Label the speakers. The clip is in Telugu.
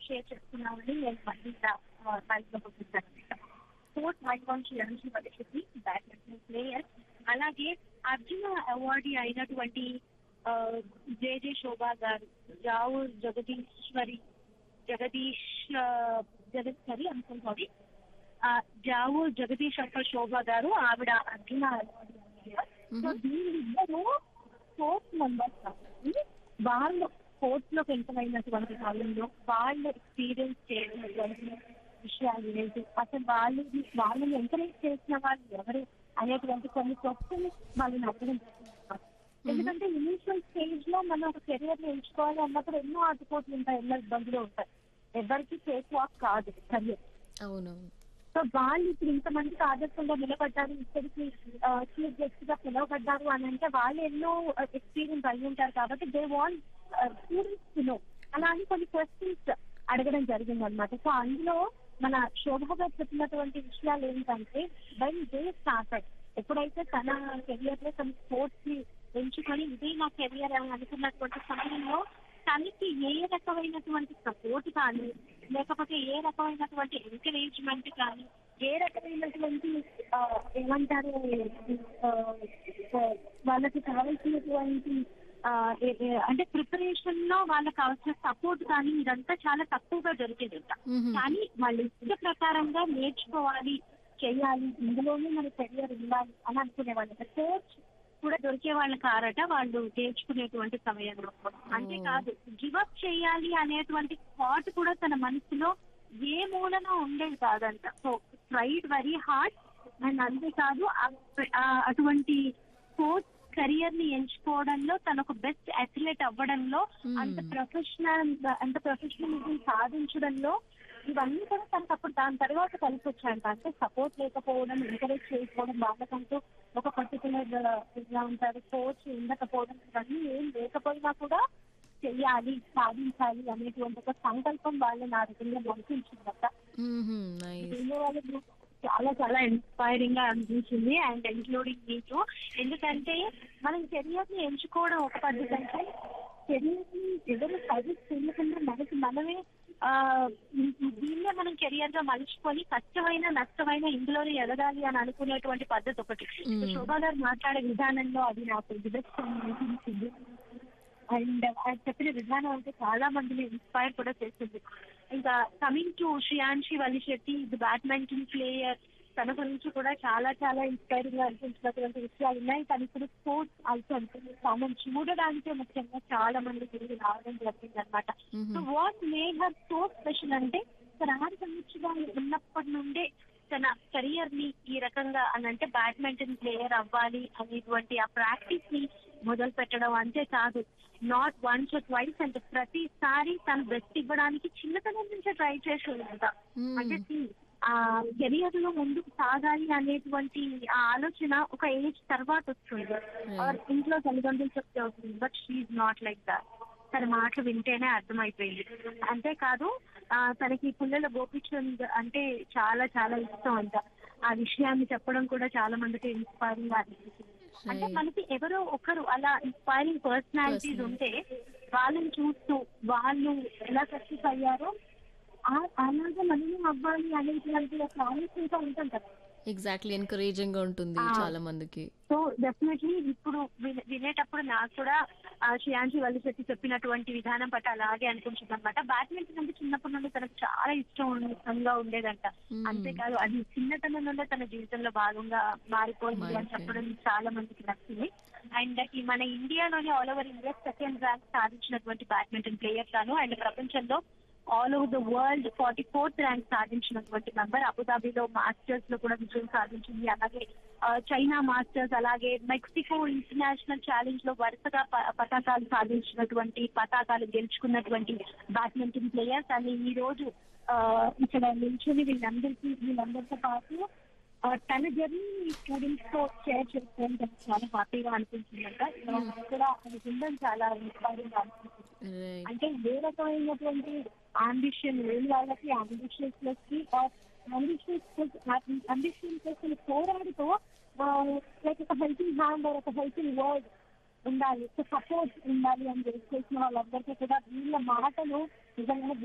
Speaker 1: షేర్ చేసుకున్నామని నేను మళ్ళీ బయటలో పంపిస్తాను స్పోర్ట్స్ ఐకాన్ శ్రీరంజీ పరిస్థితి బ్యాడ్మింటన్ ప్లేయర్ అలాగే అర్జున అవార్డు అయినటువంటి జేజే శోభా గారు రావుల్ జగదీశ్వరి జగదీష్ జగదీశ్వరి అనుకుని సారీ జావు జగదీష్ అక్క శోభ గారు ఆవిడ అర్జున అవార్డు సో వీళ్ళిద్దరూ స్పోర్ట్స్ మెంబర్స్ కాబట్టి వాళ్ళు స్పోర్ట్స్ లోకి ఎంటర్ అయినటువంటి కాలంలో వాళ్ళు ఎక్స్పీరియన్స్ చేసినటువంటి విషయాలు ఏంటి అసలు వాళ్ళు వాళ్ళని ఎంకరేజ్ చేసిన వాళ్ళు ఎవరు అనేటువంటి కొన్ని క్వశ్చన్స్ వాళ్ళని అడగడం జరుగుతుంది. ఎందుకంటే ఇనిషియల్ స్టేజ్ లో మనం ఒక కెరియర్ ని ఎంచుకోవాలి అన్నప్పుడు ఎన్నో ఆటుపోట్లు ఉంటాయి ఎన్నో ఇబ్బందులు ఉంటాయి ఎవరికి ఫేస్ వాక్ కాదు కెరియర్
Speaker 2: అవునవును
Speaker 1: సో వాళ్ళు ఇప్పుడు ఇంతమందికి ఆదర్శంగా నిలబడ్డారు ఇక్కడికి చీఫ్ గెస్ట్ గా పిలువబడ్డారు అని అంటే వాళ్ళు ఎన్నో ఎక్స్పీరియన్స్ అయి ఉంటారు కాబట్టి దే వాంట్ స్టూడెంట్స్ నో అలా అని కొన్ని క్వశ్చన్స్ అడగడం జరిగింది అనమాట సో అందులో మన శోభ గారు చెప్పినటువంటి విషయాలు ఏంటంటే వెన్ దే స్టార్టెడ్ ఎప్పుడైతే తన కెరియర్ లో తన స్పోర్ట్స్ ని ఎంచుకొని ఇదే నా కెరియర్ అని అనుకున్నటువంటి సమయంలో తనకి ఏ రకమైనటువంటి సపోర్ట్ కానీ లేకపోతే ఏ రకమైనటువంటి ఎంకరేజ్మెంట్ కానీ ఏ రకమైనటువంటి ఆ, ఏమంటారు ఆ, ఆ, వాళ్ళకి కావాల్సినటువంటి ఆ, ఏ- ఏ- అంటే ప్రిపరేషన్ లో వాళ్ళకి కావాల్సిన సపోర్ట్ కానీ ఇదంతా చాలా తక్కువగా దొరికిందంట
Speaker 2: మ్మ్.
Speaker 1: కానీ వాళ్ళు ఇష్ట ప్రకారంగా నేర్చుకోవాలి చేయాలి ఇందులోనే మన కెరియర్ ఉండాలి అని అనుకునే వాళ్ళు కోచ్ కూడా దొరికే వాళ్ళు కారట వాళ్ళు నేర్చుకునేటువంటి సమయంలో అంతేకాదు గివప్ చేయాలి అనేటువంటి థాట్ కూడా తన మనసులో ఏ మూలన ఉండేది కాదంట so tried very hard and అంతేకాదు ఆ- ఆ- అటువంటి స్పోర్ట్స్ కెరియర్ ని ఎంచుకోవడంలో తన ఒక బెస్ట్ అథ్లెట్ అవ్వడంలో
Speaker 2: Hmm.
Speaker 1: అంత ప్రొఫెషనల్ అంత ప్రొఫెషనలిజం సాధించడంలో ఇవన్నీ కూడా తనకు అప్పుడు దాని తర్వాత కలిసి వచ్చాయంట అంటే సపోర్ట్ లేకపోవడం ఎంకరేజ్ చేయకపోవడం వాళ్ళకంటూ ఒక పర్టికులర్ ఇలా ఉంటారు కోచ్ ఉండకపోవడం ఇవన్నీ ఏం లేకపోయినా కూడా చెయ్యాలి సాధించాలి అనేటువంటి ఒక సంకల్పం వాళ్ళని ఆ విధంగా నడిపించిందట
Speaker 2: మ్మ్. నైస్
Speaker 1: దీనిలో వాళ్ళకి చాలా చాలా ఇన్స్పైరింగ్ గా అనిపించింది అండ్ ఇంక్లూడింగ్ మీకు ఎందుకంటే మనం కెరియర్ ని ఎంచుకోవడం ఒక పద్ధతి అంటే కెరియర్ ని ఎవరు సజెస్ట్ చేయకుండా మనకి మనమే ఆ దీన్నే మనం కెరియర్ గా మలుచుకొని కష్టమైన నష్టమైన ఇందులోనే ఎదగాలి అని అనుకునేటువంటి పద్ధతి ఒకటి
Speaker 2: Mm.
Speaker 1: శోభా గారు మాట్లాడే విధానంలో అది నాకు విదక్ష అనిపించింది అండ్ ఆయన చెప్పిన విధానం అంటే చాలా మందిని ఇన్స్పైర్ కూడా చేస్తుంది ఇంకా కమింగ్ టు శ్రియాన్షి వలిశెట్టి ఇది బ్యాడ్మింటన్ ప్లేయర్ తన గురించి కూడా చాలా చాలా ఇన్స్పైరింగ్ గా అనిపించినటువంటి విషయాలు ఉన్నాయి తను ఇప్పుడు స్పోర్ట్స్ ఆల్సో అనుకుంది తాను చూడడానికే ముఖ్యంగా చాలా మంది తిరిగి రావడం జరిగింది అనమాట
Speaker 2: hmm.
Speaker 1: So what made her so special అంటే తన ఆరు సంవత్సరాలు ఉన్నప్పటి నుండే తన కెరియర్ ని ఈ రకంగా అని అంటే బ్యాడ్మింటన్ ప్లేయర్ అవ్వాలి అనేటువంటి ఆ ప్రాక్టీస్ ని మొదలు పెట్టడం అంతే కాదు నాట్ వన్స్ ట్వైస్ అంటే ప్రతిసారి తను బెస్ట్ ఇవ్వడానికి చిన్నతనం నుంచే ట్రై చేసేదంట
Speaker 2: Hmm.
Speaker 1: అంటే see, ఆ కెరియర్ లో ముందుకు సాగాలి అనేటువంటి ఆ ఆలోచన ఒక ఏజ్ తర్వాత వస్తుంది ఆర్ ఇంట్లో తల్లిదండ్రులు చెప్తే అవుతుంది but she not like that తన మాటలు వింటేనే అర్థమైపోయింది అంతేకాదు ఆ, తనకి పుల్లల గోపిచంద్ అంటే చాలా చాలా ఇష్టం అంట ఆ విషయాన్ని చెప్పడం కూడా చాలా మందికి ఇన్స్పైరింగ్ గా అనిపిస్తుంది అంటే మనకి ఎవరో ఒకరు అలా ఇన్స్పైరింగ్ పర్సనాలిటీస్
Speaker 2: Person.
Speaker 1: ఉంటే వాళ్ళని చూస్తూ వాళ్ళు ఎలా సక్సెస్ అయ్యారో ఆ- అలాగే మనము అవ్వాలి అనేటువంటి ఒక ఆలోచనతో ఉంటాం కదా
Speaker 2: ఎగ్జాక్ట్లీ ఎంకరేజింగ్ గా ఉంటుంది
Speaker 1: ఆ.
Speaker 2: చాలా మందికి
Speaker 1: సో డెఫినెట్లీ ఇప్పుడు విన- వినేటప్పుడు నాకు కూడా ఆ శ్రేయాంశి వాళ్ళు చెప్పి చెప్పినటువంటి విధానం పట్ల అలాగే అనిపించింది అనమాట బ్యాడ్మింటన్ అంటే చిన్నప్పటి నుండి తనకు చాలా ఇష్టం ఇష్టంగా ఉండేదంట
Speaker 2: Hmm.
Speaker 1: అంతేకాదు అది చిన్నతనం నుండే తన జీవితంలో భాగంగా మారిపోయింది అని
Speaker 2: మారిపోయింది.
Speaker 1: చెప్పడం చాలా మందికి నచ్చింది అండ్ ఈ మన ఇండియాలోనే all over India second rank సాధించినటువంటి బ్యాడ్మింటన్ ప్లేయర్ తాను అండ్ ప్రపంచంలో all over the world forty fourth rank సాధించినటువంటి మెంబర్ అబుదాబిలో మాస్టర్స్ లో కూడా విజయం సాధించింది అలాగే ఆ, చైనా మాస్టర్స్ అలాగే మెక్సికో ఇంటర్నేషనల్ ఛాలెంజ్ లో వరుసగా ప- పతాకాలు సాధించినటువంటి పతాకాలు గెలుచుకున్నటువంటి బ్యాడ్మింటన్ ప్లేయర్స్ అని ఈ రోజు ఆ, ఇక్కడ నిల్చొని వీళ్ళందరికీ వీళ్ళందరితో పాటు ఆ, తన జర్నీ స్టూడెంట్స్ తో షేర్ చేసుకోవడం తనకు చాలా హ్యాపీగా అనిపించిందంట ఇలా కూడా అది ఉండడం చాలా ఇన్స్పైరింగ్ గా అనిపించింది
Speaker 2: రైట్
Speaker 1: అంటే ఏ రకమైనటువంటి అంబిషన్ లేని వాళ్ళకి అంబిషియస్ కి అంబిషియస్ అంబిషన్ కోసం పోరాడుతూ లైక్ ఒక హెల్పింగ్ హ్యాండ్ ఒక హెల్పింగ్ వర్డ్ ఉండాలి సపోర్ట్ ఉండాలి అని చేసిన వాళ్ళందరికీ కూడా వీళ్ళ మాటలు నిజంగా